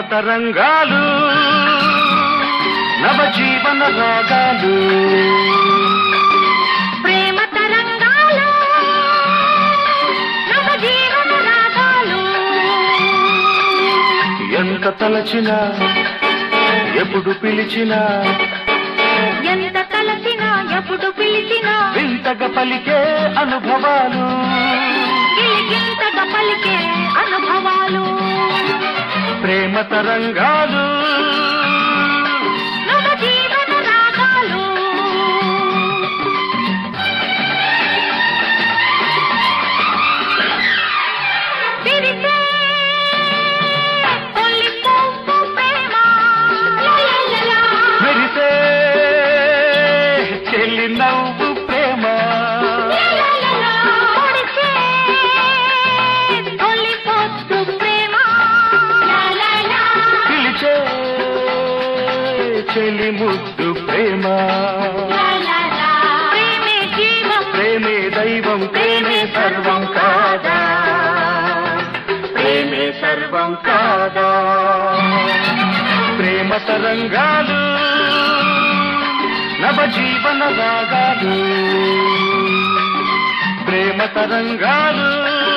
తరంగాలు నవజీవన రాగాలు ప్రేమ తరంగాలు నవ జీవన రాగాలు ఎంత తలచినా ఎప్పుడు పిలిచినా ఎంత తలచినా ఎప్పుడు పిలిచినా వింతగా పలికే అనుభవాలు గిలిగింతగా పలికే అనుభవాలు ప్రేమ తరంగాలు నవ జీవన రాగాలు విరిసే తొలి పువ్వు ప్రేమ లలలలా. మెరిసే చెల్లి నవ్వు ప్రేమ లలలలా. పొడిచే తొలి పొద్దు ప్రేమ లలలా. పిలిచే చెల్లి ముద్దు ప్రేమ లలలా. ప్రేమే జీవం ప్రేమే దైవం ప్రేమే సర్వం కాదా ప్రేమే సర్వం కాదా ప్రేమ తరంగాలు నవజీవన రాగాలు ప్రేమ తరంగాలు